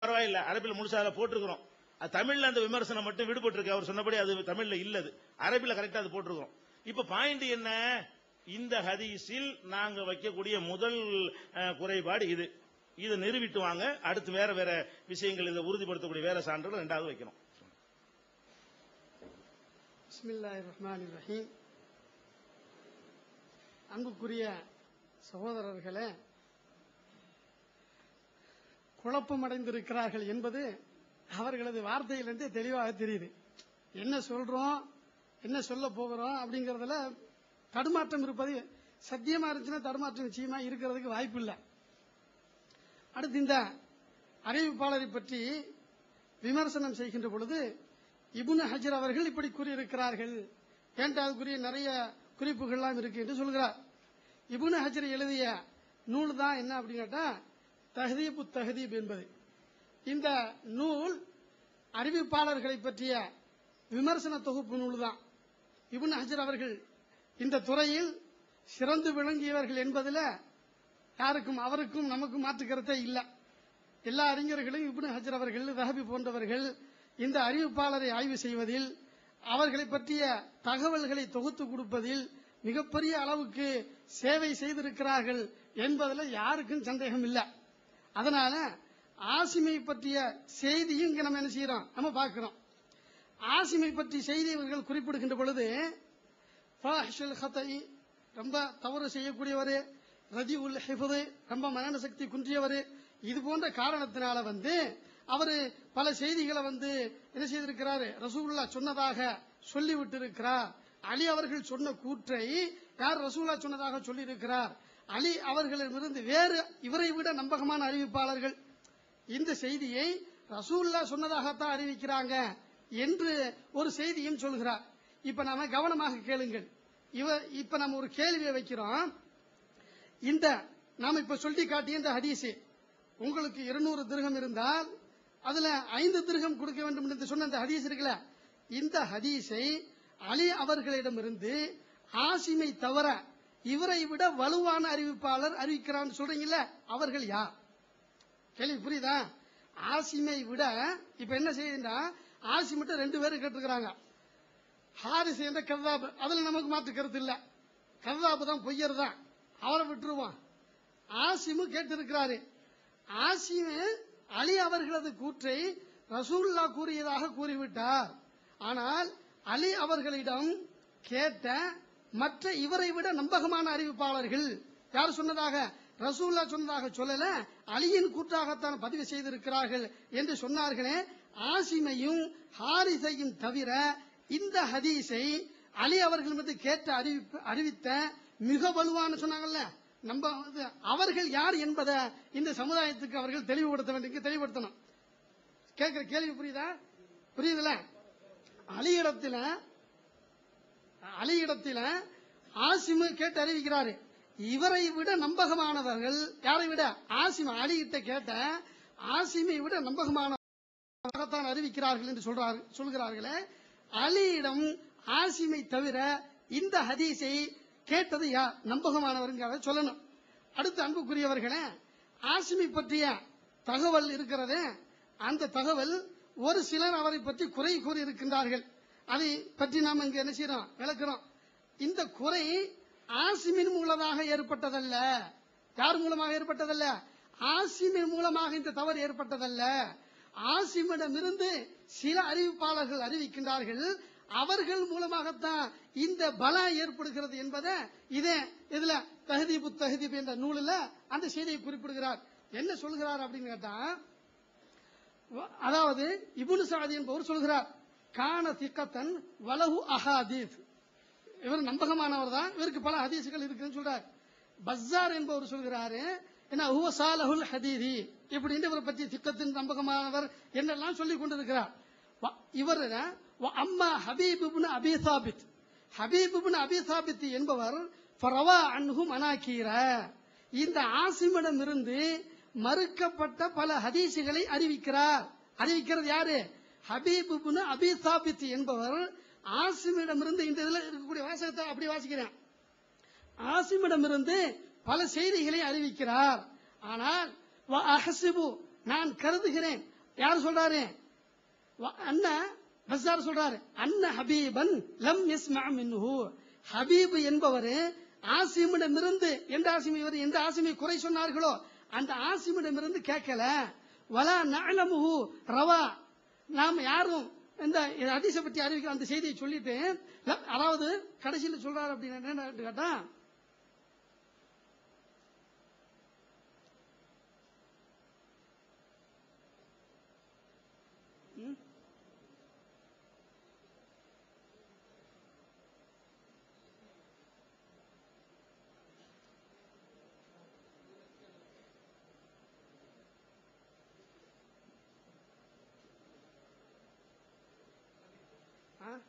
பரவாயில்ல அரபில் முழுசா அதுல போட்டிருக்கிறோம் அது தமிழ்ல அந்த விமர்சனம் மட்டும் விடுபட்டு இருக்கு அவர் சொன்னபடி அது தமிழ்ல இல்லது அரபில கரெக்டா அது போட்டிருக்கிறோம் இப்ப பாயிண்ட் என்ன இந்த ஹதீஸில் நாங்க வைக்கக்கூடிய முதல் அஹ், குறைபாடு இது இதை நிரூபிட்டு வாங்க அடுத்து வேற வேற விஷயங்கள் இதை உறுதிப்படுத்தக்கூடிய வேற சான்றுகள் ரெண்டாவது வைக்கணும் பிஸ்மில்லாஹிர் ரஹ்மானிர் ரஹீம் அன்புக்குரிய சகோதரர்களே குழப்பமடைந்திருக்கிறார்கள் என்பது அவர்களது வார்த்தையிலிருந்து தெளிவாக தெரியுது என்ன சொல்றோம் என்ன சொல்ல போகிறோம் அப்படிங்கறதுல தடுமாற்றம் இருப்பது சத்தியமா இருந்துச்சுன்னா தடுமாற்றம் நிச்சயமா இருக்கிறதுக்கு வாய்ப்பு இல்லை அடுத்து இந்த அறிவிப்பாளரை பற்றி விமர்சனம் செய்கின்ற பொழுது இப்னு ஹஜர் அவர்கள் இப்படி கூறியிருக்கிறார்கள் ஏன்டா அதுக்குரிய நிறைய குறிப்புகள்லாம் இருக்கு என்று சொல்கிறார் இப்னு ஹஜர் எழுதிய நூல் தான் என்ன அப்படின்னு கேட்டா தஹதீபு தஹதீப் என்பது இந்த நூல் அறிவிப்பாளர்களை பற்றிய விமர்சன தொகுப்பு நூல் தான் இப்னு ஹஜர் அவர்கள் இந்த துறையில் சிறந்து விளங்கியவர்கள் என்பதில் யாருக்கும் அவருக்கும் நமக்கும் மாற்று கருத்தே இல்லை எல்லா அறிஞர்களும் இப்னு ஹஜர் அவர்கள் ரஹபி போன்றவர்கள் இந்த அறிவிப்பாளரை ஆய்வு செய்வதில் அவர்களை பற்றிய தகவல்களை தொகுத்து கொடுப்பதில் மிகப்பெரிய அளவுக்கு சேவை செய்திருக்கிறார்கள் என்பதில் யாருக்கும் சந்தேகம் இல்லை அதனால ஆசிமை பற்றிய செய்தியும் இங்க நம்ம என்ன செய்யறோம் நம்ம பார்க்கிறோம் ஆசிமை பற்றி செய்தி இவர்கள் குறிப்பிடுகின்ற பொழுது ஃபாஹிஷுல் ஹத்தை ரொம்ப தவறு செய்யக்கூடியவர் ரதி உல் ஹிஃபது ரொம்ப மனன சக்தி குன்றியவர் இது போன்ற காரணத்தினால வந்து அவரு பல செய்திகளை வந்து என்ன செய்திருக்கிறாரு ரசூலுல்லா சொன்னதாக சொல்லிவிட்டு இருக்கிறார் அலி அவர்கள் சொன்ன கூற்றை யார் ரசூல்லா சொன்னதாக சொல்லியிருக்கிறார் அலி அவர்களிடமிருந்து வேறு இவரை விட நம்பகமான அறிவிப்பாளர்கள் இந்த செய்தியை ரசூல்லா சொன்னதாகத்தான் அறிவிக்கிறாங்க என்று ஒரு செய்தியும் சொல்கிறார் இப்ப நாம கவனமாக கேளுங்கள் இவ இப்ப நம்ம ஒரு கேள்வியை வைக்கிறோம் இந்த நாம இப்ப சொல்லி காட்டிய இந்த ஹதீஸ் உங்களுக்கு இருநூறு திருகம் இருந்தால் அதுல ஐந்து திருகம் கொடுக்க வேண்டும் என்று சொன்ன இந்த ஹதீஸ் இருக்குல்ல இந்த ஹதீஸை அலி அவர்களிடமிருந்து ஆசிமை தவிர இவரை விட வலுவான அறிவிப்பாளர் அறிவிக்கிறான்னு சொல்றீங்கல்ல அவர்கள் யார் கேள்வி புரியுதா ஆசிமை விட இப்ப என்ன செய்யுதுன்னா ஆசிமிட்ட ரெண்டு பேரும் கேட்டிருக்கிறாங்க ஹாரிஸ் என்ற கதாபு அதுல நமக்கு மாற்று கருத்து இல்ல கதாபு தான் பொய்யர் தான் அவரை விட்டுருவான் ஆசிமு கேட்டிருக்கிறாரு ஆசிமு அலி அவர்களது கூற்றை ரசூல்லா கூறியதாக கூறிவிட்டார் ஆனால் அலி அவர்களிடம் கேட்ட மற்ற இவரை விட நம்பகமான அறிவிப்பாளர்கள் யார் சொன்னதாக ரசூல்லா சொன்னதாக சொல்லல அலியின் கூற்றாகத்தான் பதிவு செய்திருக்கிறார்கள் என்று சொன்னார்களே ஆசிமையும் ஹாரிசையும் தவிர இந்த ஹதீஸை அலி அவர்கள் மீது கேட்ட அறிவிப்பு அறிவித்த மிக வலுவான சொன்னாங்கல்ல நம்ம வந்து அவர்கள் யார் என்பதை இந்த சமுதாயத்துக்கு அவர்கள் தெளிவுபடுத்த வேண்டிய தெளிவுபடுத்தணும் கேட்கிற கேள்வி புரியுதா புரியுதுல அலியிடத்துல அலியிடத்தில ஆசிமு கேட்டு அறிவிக்கிறாரு இவரை விட நம்பகமானவர்கள் யாரை விட ஆசிம் அலிகிட்ட கேட்ட ஆசிமை விட நம்பகமானவர்களாகத்தான் அறிவிக்கிறார்கள் என்று சொல்றார் சொல்கிறார்களே அலியிடம் ஆசிமை தவிர இந்த ஹதீஸை கேட்டது யார் நம்பகமானவருங்கிறத சொல்லணும் அடுத்து அன்புக்குரியவர்களே ஆசிமை பற்றிய தகவல் இருக்கிறது அந்த தகவல் ஒரு சிலர் அவரை பற்றி குறை கூறி இருக்கின்றார்கள் அதை பற்றி நாம் இங்க என்ன செய்யறோம் விளக்குறோம் இந்த குறை ஆசிமின் மூலமாக ஏற்பட்டதல்ல யார் மூலமாக ஏற்பட்டதல்ல ஆசிமின் மூலமாக இந்த தவறு ஏற்பட்டதல்ல ஆசிமிடமிருந்து சில அறிவிப்பாளர்கள் அறிவிக்கின்றார்கள் அவர்கள் மூலமாகத்தான் இந்த பலா ஏற்படுகிறது என்பதை இதே இதுல தஹதீபு தஹதீப் என்ற நூலில் அந்த செய்தியை குறிப்பிடுகிறார் என்ன சொல்கிறார் அப்படின்னு கேட்டா வ- அதாவது இபுனு சாதி என்பவர் சொல்கிறார் கான திக்கத்தன் வலஹு அஹாதீத் இவர் நம்பகமானவர் தான் இவருக்கு பல ஹதீசுகள் இருக்குன்னு சொல்றார் பஸ்ஸார் என்பவர் சொல்கிறாரு என்ன ஹுவ சாலஹுல் ஹதீரி இப்படின்னு இவரை பற்றி திக்கத்தின் நம்பகமானவர் என்னெல்லாம் சொல்லி கொண்டிருக்கிறார் வ- இவர் வ- அம்மா ஹபீப் இப்னு அபி சாபித் ஹபீப் இப்னு அபி சாபித் என்பவர் ஃபரவா அன்ஹு மனாக்கீர இந்த ஆசிமிடம் இருந்து மறுக்கப்பட்ட பல ஹதீசுகளை அறிவிக்கிறார் அறிவிக்கிறது யாரு ஹபீப் இப்னு அபி சாபித் என்பவர் ஆசிமிடமிருந்து இந்த இதுல இருக்கக்கூடிய வாசகத்தை அப்படி வாசிக்கிறேன் ஆசிமிடமிருந்து பல செய்திகளை அறிவிக்கிறார் ஆனால் வ அஹ்சிபு நான் கருதுகிறேன் யார் சொல்றாரு வ- அண்ணா பஸ்ஸார் சொல்றாரு அன்ன ஹபீபன் லம் யஸ்மா மின்ஹு ஹபீப் என்பவர் ஆசிமிடமிருந்து எந்த ஆசிமி இவர் எந்த ஆசிமி குறை சொன்னார்களோ அந்த ஆசிமிடமிருந்து கேட்கல வலா நஅலமுஹு ரவா நாம் யாரும் இந்த ஹதீஸை பற்றி அறிவிக்கிற அந்த செய்தியை சொல்லிட்டு ல- அதாவது கடைசியில் சொல்றாரு அப்படின்னு என்ன கேட்டா ஆ?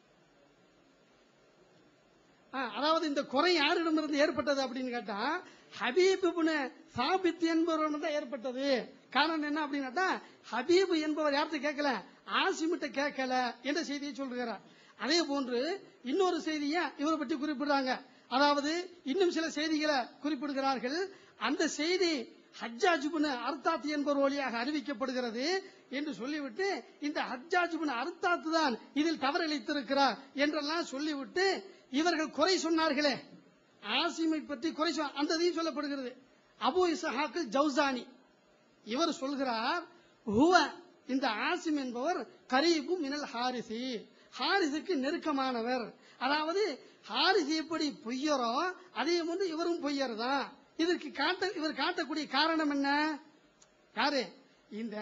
ஆ, அதாவது இந்த குறை யாரிடமிருந்து ஏற்பட்டது அப்படின்னு கேட்டா ஹபீப் இப்னு சாபித் என்பவரிடம் தான் ஏற்பட்டது காரணம் என்ன அப்படின்னு கேட்டா ஹபீப் என்பவர் யார்கிட்ட கேட்கல ஆசிமிட்ட கேட்கல என்ற செய்தியை சொல்கிறார் அதே போன்று இன்னொரு செய்தியை இவரை பற்றி குறிப்பிடுறாங்க அதாவது இன்னும் சில செய்திகளை குறிப்பிடுகிறார்கள் அந்த செய்தி ஹஜ்ஜாஜுபின் அர்த்தாத் என்பவர் வழியாக அறிவிக்கப்படுகிறது என்று சொல்லிவிட்டு இந்த ஹஜ்ஜாஜுபின் அர்த்தாத் தான் இதில் தவறிழைத்திருக்கிறார் என்றெல்லாம் சொல்லிவிட்டு இவர்கள் குறை சொன்னார்களே ஆசிமை பற்றி குறை சொ- அந்த இதையும் சொல்லப்படுகிறது அபு இசஹாக்கு ஜவுசானி இவர் சொல்கிறார் ஹுவ இந்த ஆசிம் என்பவர் கரீபு மினல் ஹாரிசி ஹாரிசுக்கு நெருக்கமானவர் அதாவது ஹாரிஸ் எப்படி பொய்யரோ அதே போன்று இவரும் பொய்யர் தான் இதற்கு காட்ட இவர் காட்டக்கூடிய காரணம் என்ன யாரு இந்த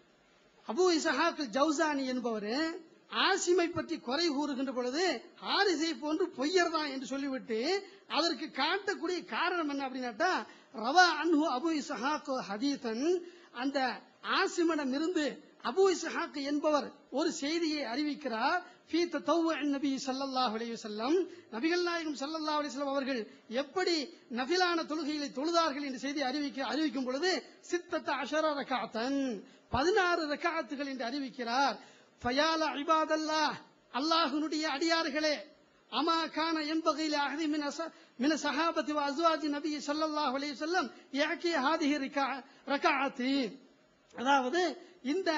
அபு இசஹாக் ஜவுசானி என்பவர் ஆசிமை பற்றி குறை கூறுகின்ற பொழுது ஹாரிசை போன்று பொய்யர் தான் என்று சொல்லிவிட்டு அதற்கு காட்டக்கூடிய காரணம் என்ன அப்படின்னாட்டா ரவா அன்ஹு அபு இசஹாக் ஹதீதன் அந்த ஆசிமிடம் இருந்து அபு இசஹாக் என்பவர் ஒரு செய்தியை அறிவிக்கிறார் ஃபீ தத்தவ்வு நபி ஸல்லல்லாஹு அலைஹி வஸல்லம் நபிகள் நாயகம் ஸல்லல்லாஹு அலைஹி வஸல்லம் அவர்கள் எப்படி நஃபிலான தொழுகைகளை தொழுதார்கள் என்ற செய்தி அறிவிக்க அறிவிக்கும் பொழுது சித்தத்த அஷர ரகாத்தன் பதினாறு ரகாத்துகள் என்று அறிவிக்கிறார் ஃபயால இபாதல்லாஹ் அல்லாஹ்வுடைய அடியார்களே அமா கான என்பகையில் அகதி மின ச- மின சஹாபத்தி வ அஸ்வாஜி நபி ஸல்லல்லாஹு அலைஹி வஸல்லம் யாக்கி ஹாதிஹி ரிகா ரகாத்தி அதாவது இந்த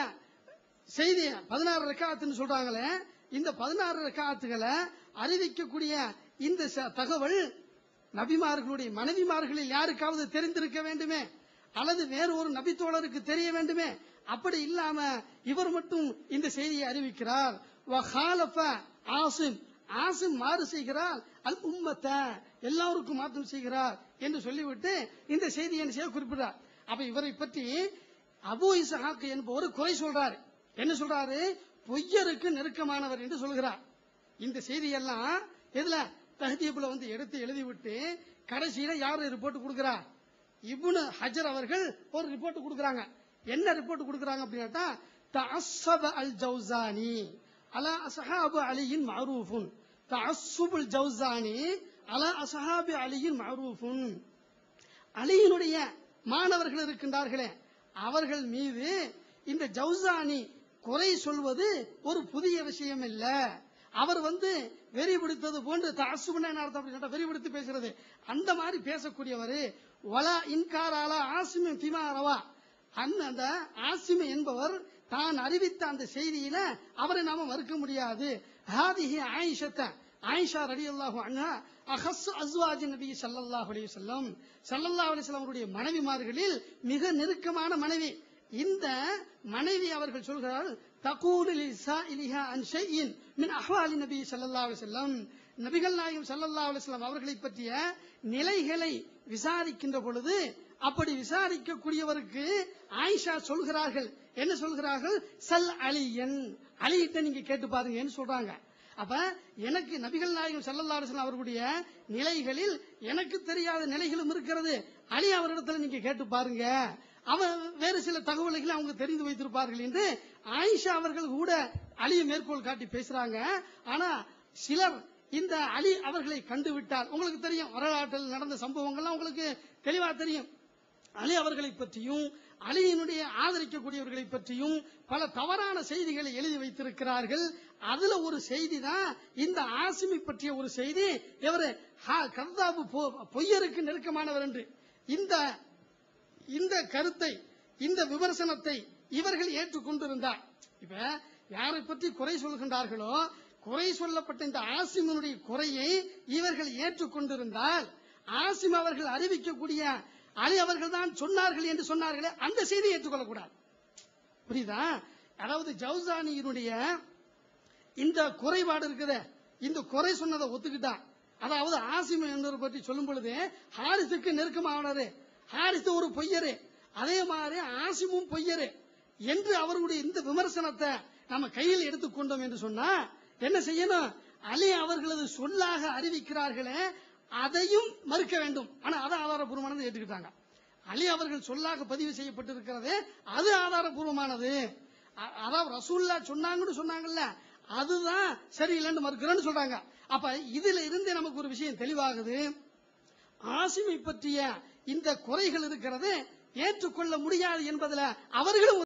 செய்தி பதினாறு ரக்காத்துன்னு சொல்றாங்களே இந்த பதினாறு ரக்காத்துகளை அறிவிக்கக்கூடிய இந்த ச- தகவல் நபிமார்களுடைய மனைவிமார்களில் யாருக்காவது தெரிந்திருக்க வேண்டுமே அல்லது வேறு ஒரு நபித்தோழருக்கு தெரிய வேண்டுமே அப்படி இல்லாம இவர் மட்டும் இந்த செய்தியை அறிவிக்கிறார் வஹாலஃப ஆசிம் ஆசிம் மாறு செய்கிறார் அல் உம்மத்த எல்லாருக்கும் மாற்றம் செய்கிறார் என்று சொல்லிவிட்டு இந்த செய்தியை என்ன செய்ய குறிப்பிடுறார் அப்ப இவரை பற்றி அபு இசஹாக் என்பவர் குறை சொல்றாரு என்ன சொல்றாரு பொய்யருக்கு நெருக்கமானவர் என்று சொல்கிறார் இந்த செய்தியெல்லாம் எதுல தஹதீப்ல வந்து எடுத்து எழுதிவிட்டு கடைசியில யாரு ரிப்போர்ட் கொடுக்கிறா இப்னு ஹஜர் அவர்கள் ஒரு ரிப்போர்ட் கொடுக்கறாங்க என்ன ரிப்போர்ட் கொடுக்கறாங்க அப்படின்னா தஅஸ்ஸப அல் ஜௌசானி அலா அஸ்ஹாபு அலியின் மஅரூஃபுன் தஅஸ்ஸுபுல் ஜௌசானி அலா அஸ்ஹாபி அலியின் மஅரூஃபுன் அலியினுடைய மாணவர்கள் இருக்கின்றார்களே அவர்கள் மீது இந்த ஜவுசானி குறை சொல்வது ஒரு புதிய விஷயம் இல்ல அவர் வந்து வெறி பிடித்தது போன்று தாசுபன அர்த்தம் அப்படின்னு கேட்டா வெறி பிடித்து பேசுறது அந்த மாதிரி பேசக்கூடியவர் வலா இன்காராலா ஆசிமி பிமா ரவா அன் அந்த ஆசிமி என்பவர் தான் அறிவித்த அந்த செய்தியில அவரை நாம மறுக்க முடியாது ஹாதிஹி ஆயிஷத்த ஆயிஷா ரலியல்லாஹு அன்ஹா அஹஸ் அஸ்வாஜி நபி ஸல்லல்லாஹு அலைஹி வஸல்லம் ஸல்லல்லாஹு அலைஹி வஸல்லம் அவருடைய மனைவிமார்களில் மிக நெருக்கமான மனைவி இந்த மனைவி அவர்கள் சொல்கிறார்கள் தகூலு லிசாயிலிஹா அன் ஷைஇன் மின் அஹ்வாலி நபி ஸல்லல்லாஹு அலைஹி வஸல்லம் நபிகள் நாயகம் ஸல்லல்லாஹு அலைஹி வஸல்லம் அவர்களை பற்றிய நிலைகளை விசாரிக்கின்ற பொழுது அப்படி விசாரிக்கக்கூடியவருக்கு ஆயிஷா சொல்கிறார்கள் என்ன சொல்கிறார்கள் சல் அலியன் அலியிட்ட நீங்க கேட்டு பாருங்கன்னு சொல்றாங்க அப்ப எனக்கு நபிகள் நாயகம் ஸல்லல்லாஹு அலைஹி வஸல்லம் அவர்களுடைய நிலைகளில் எனக்கு தெரியாத நிலைகளும் இருக்கிறது அலி அவரிடத்துல நீங்க கேட்டு பாருங்க அவன் வேறு சில தகவல்களை அவங்க தெரிந்து வைத்திருப்பார்கள் என்று ஆயிஷா அவர்கள் கூட அலியை மேற்கோள் காட்டி பேசுறாங்க ஆனா சிலர் இந்த அலி அவர்களை கண்டுவிட்டால் உங்களுக்கு தெரியும் வரலாற்றில் நடந்த சம்பவங்கள்லாம் உங்களுக்கு தெளிவா தெரியும் அலி அவர்களை பற்றியும் அலியினுடைய ஆதரிக்கக்கூடியவர்களை பற்றியும் பல தவறான செய்திகளை எழுதி வைத்திருக்கிறார்கள் அதுல ஒரு செய்தி தான் இந்த ஆசிமி பற்றிய ஒரு செய்தி இவரு ஹா- கர்தாபு பொ- பொய்யருக்கு நெருக்கமானவர் என்று இந்த இந்த கருத்தை இந்த விமர்சனத்தை இவர்கள் ஏற்றுக்கொண்டிருந்தார் இப்ப யாரை பற்றி குறை சொல்கின்றார்களோ குறை சொல்லப்பட்ட இந்த ஆசிமனுடைய குறையை இவர்கள் ஏற்றுக்கொண்டிருந்தால் ஆசிம் அவர்கள் அறிவிக்கக்கூடிய அலி அவர்கள் தான் சொன்னார்கள் என்று சொன்னார்களே அந்த செய்தியை ஏற்றுக்கொள்ளக்கூடாது புரியுதா அதாவது ஜவுசானியினுடைய இந்த குறைபாடு இருக்குதே இந்த குறை சொன்னதை ஒத்துக்கிட்டா அதாவது ஆசிம் என்பதை பற்றி சொல்லும் பொழுது ஹாரிஸுக்கு நெருக்கமானது ஹாரிஸ் ஒரு பொய்யரு அதே மாதிரி ஆசிமும் பொய்யரு என்று அவருடைய இந்த விமர்சனத்தை நம்ம கையில் எடுத்துக்கொண்டோம் என்று சொன்னா என்ன செய்யணும் அலி அவர்களது சொல்லாக அறிவிக்கிறார்களே அதையும் மறுக்க வேண்டும் ஆனா அதை ஆதாரபூர்வமானது ஏற்றுக்கிட்டாங்க அலி அவர்கள் சொல்லாக பதிவு செய்யப்பட்டிருக்கிறது அது ஆதாரபூர்வமானது அ- அதாவது ரசூல்லா சொன்னாங்கன்னு சொன்னாங்கல்ல அதுதான் சரியில்லைன்னு மறுக்கிறேன்னு சொல்றாங்க அப்ப இதுல இருந்து நமக்கு ஒரு விஷயம் தெளிவாகுது ஆசிமை பற்றிய இந்த குறைகள் இருக்கிறது ஏற்றுக்கொள்ள முடியாது என்பதுல அவர்களும்